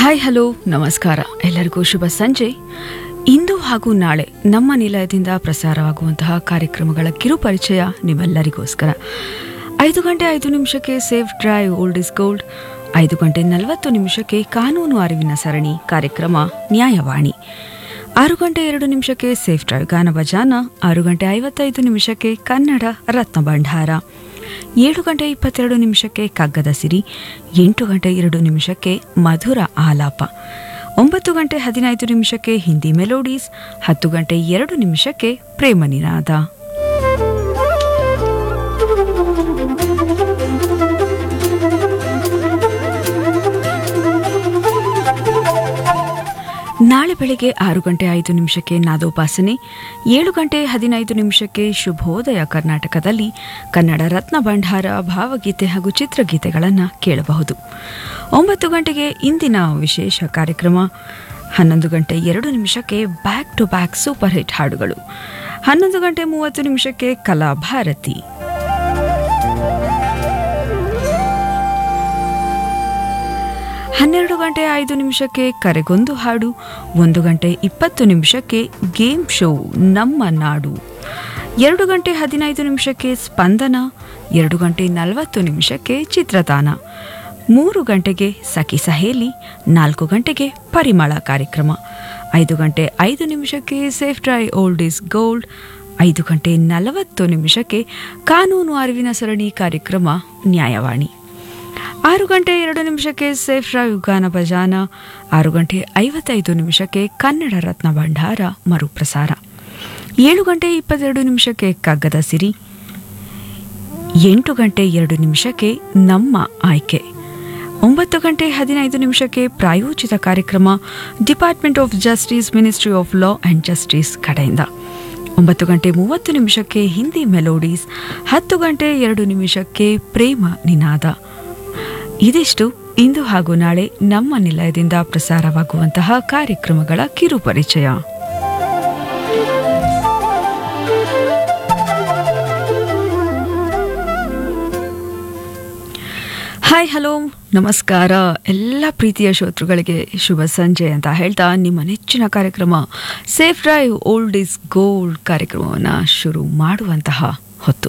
hi hello ನಮಸ್ಕಾರ ಎಲ್ಲರಿಗೂ ಶುಭ ಸಂಜೆ ಇಂದು ಹಾಗೂ ನಾಳೆ ನಮ್ಮ ನಿಲಯದಿಂದ ಪ್ರಸಾರವಾಗುವಂತಹ ಕಾರ್ಯಕ್ರಮಗಳ ಕಿರುಪರಿಚಯ ನಿಮ್ಮೆಲ್ಲರಿಗೋಸ್ಕರ ಐದು ಗಂಟೆ ಐದು ನಿಮಿಷಕ್ಕೆ safe drive old is gold ಐದು ಗಂಟೆ ನಲವತ್ತು ನಿಮಿಷಕ್ಕೆ ಕಾನೂನು ಅರಿವಿನ ಸರಣಿ ಕಾರ್ಯಕ್ರಮ ನ್ಯಾಯವಾಣಿ ಆರು ಗಂಟೆ ಎರಡು ನಿಮಿಷಕ್ಕೆ ಸೇಫ್ ಡ್ರೈವ್ ಗಾನ ಭಜಾನ ಆರು ಗಂಟೆ ಐವತ್ತೈದು ನಿಮಿಷಕ್ಕೆ ಕನ್ನಡ ರತ್ನ ಭಂಡಾರ ಏಳು ಗಂಟೆ ಇಪ್ಪತ್ತೆರಡು ನಿಮಿಷಕ್ಕೆ ಕಗ್ಗದ ಸಿರಿ ಎಂಟು ಗಂಟೆ ಎರಡು ನಿಮಿಷಕ್ಕೆ ಮಧುರ ಆಲಾಪ ಒಂಬತ್ತು ಗಂಟೆ ಹದಿನೈದು ನಿಮಿಷಕ್ಕೆ ಹಿಂದಿ ಮೆಲೋಡೀಸ್ ಹತ್ತು ಗಂಟೆ ಎರಡು ನಿಮಿಷಕ್ಕೆ ಪ್ರೇಮ ನಿನಾದ ನಾಳೆ ಬೆಳಗ್ಗೆ ಆರು ಗಂಟೆ ಐದು ನಿಮಿಷಕ್ಕೆ ನಾದೋಪಾಸನೆ ಏಳು ಗಂಟೆ ಹದಿನೈದು ನಿಮಿಷಕ್ಕೆ ಶುಭೋದಯ ಕರ್ನಾಟಕದಲ್ಲಿ ಕನ್ನಡ ರತ್ನ ಭಂಡಾರ ಭಾವಗೀತೆ ಹಾಗೂ ಚಿತ್ರಗೀತೆಗಳನ್ನು ಕೇಳಬಹುದು ಒಂಬತ್ತು ಗಂಟೆಗೆ ಇಂದಿನ ವಿಶೇಷ ಕಾರ್ಯಕ್ರಮ ಹನ್ನೊಂದು ಗಂಟೆ ಎರಡು ನಿಮಿಷಕ್ಕೆ back to back super hit ಹಾಡುಗಳು ಹನ್ನೊಂದು ಗಂಟೆ ಮೂವತ್ತು ನಿಮಿಷಕ್ಕೆ ಕಲಾ ಭಾರತಿ ಹನ್ನೆರಡು ಗಂಟೆ ಐದು ನಿಮಿಷಕ್ಕೆ ಕರೆಗೊಂದು ಹಾಡು ಒಂದು ಗಂಟೆ ಇಪ್ಪತ್ತು ನಿಮಿಷಕ್ಕೆ ಗೇಮ್ ಶೋ ನಮ್ಮ ನಾಡು ಎರಡು ಗಂಟೆ ಹದಿನೈದು ನಿಮಿಷಕ್ಕೆ ಸ್ಪಂದನ ಎರಡು ಗಂಟೆ ನಲವತ್ತು ನಿಮಿಷಕ್ಕೆ ಚಿತ್ರತಾನ ಮೂರು ಗಂಟೆಗೆ ಸಖಿ ಸಹೇಲಿ ನಾಲ್ಕು ಗಂಟೆಗೆ ಪರಿಮಳ ಕಾರ್ಯಕ್ರಮ ಐದು ಗಂಟೆ ಐದು ನಿಮಿಷಕ್ಕೆ safe drive old is gold ಐದು ಗಂಟೆ ನಲವತ್ತು ನಿಮಿಷಕ್ಕೆ ಕಾನೂನು ಅರಿವಿನ ಸರಣಿ ಕಾರ್ಯಕ್ರಮ ನ್ಯಾಯವಾಣಿ ಆರು ಗಂಟೆ ಎರಡು ನಿಮಿಷಕ್ಕೆ ಸೇಫ್ ಡ್ರೈವ್ ಗಾನ ಭಜಾನ ಆರು ಗಂಟೆ ಐವತ್ತೈದು ನಿಮಿಷಕ್ಕೆ ಕನ್ನಡ ರತ್ನ ಭಂಡಾರ ಮರುಪ್ರಸಾರ ಏಳು ಗಂಟೆ ಇಪ್ಪತ್ತೆರಡು ನಿಮಿಷಕ್ಕೆ ಕಗ್ಗದ ಸಿರಿ ಎಂಟು ಗಂಟೆ ಎರಡು ನಿಮಿಷಕ್ಕೆ ನಮ್ಮ ಆಯ್ಕೆ ಒಂಬತ್ತು ಗಂಟೆ ಹದಿನೈದು ನಿಮಿಷಕ್ಕೆ ಪ್ರಾಯೋಜಿತ ಕಾರ್ಯಕ್ರಮ department of justice ministry of law and justice ಕಡೆಯಿಂದ ಒಂಬತ್ತು ಗಂಟೆ ಮೂವತ್ತು ನಿಮಿಷಕ್ಕೆ ಹಿಂದಿ ಮೆಲೋಡೀಸ್ ಹತ್ತು ಗಂಟೆ ಎರಡು ನಿಮಿಷಕ್ಕೆ ಪ್ರೇಮ ನಿನಾದ ಇದಿಷ್ಟು ಇಂದು ಹಾಗೂ ನಾಳೆ ನಮ್ಮ ನಿಲಯದಿಂದ ಪ್ರಸಾರವಾಗುವಂತಹ ಕಾರ್ಯಕ್ರಮಗಳ ಕಿರುಪರಿಚಯ ಹಾಯ್ ಹಲೋ ನಮಸ್ಕಾರ ಎಲ್ಲ ಪ್ರೀತಿಯ ಶ್ರೋತೃಗಳಿಗೆ ಶುಭ ಸಂಜೆ ಅಂತ ಹೇಳ್ತಾ ನಿಮ್ಮ ನೆಚ್ಚಿನ ಕಾರ್ಯಕ್ರಮ safe drive old is gold ಕಾರ್ಯಕ್ರಮವನ್ನು ಶುರು ಮಾಡುವಂತಹ ಹೊತ್ತು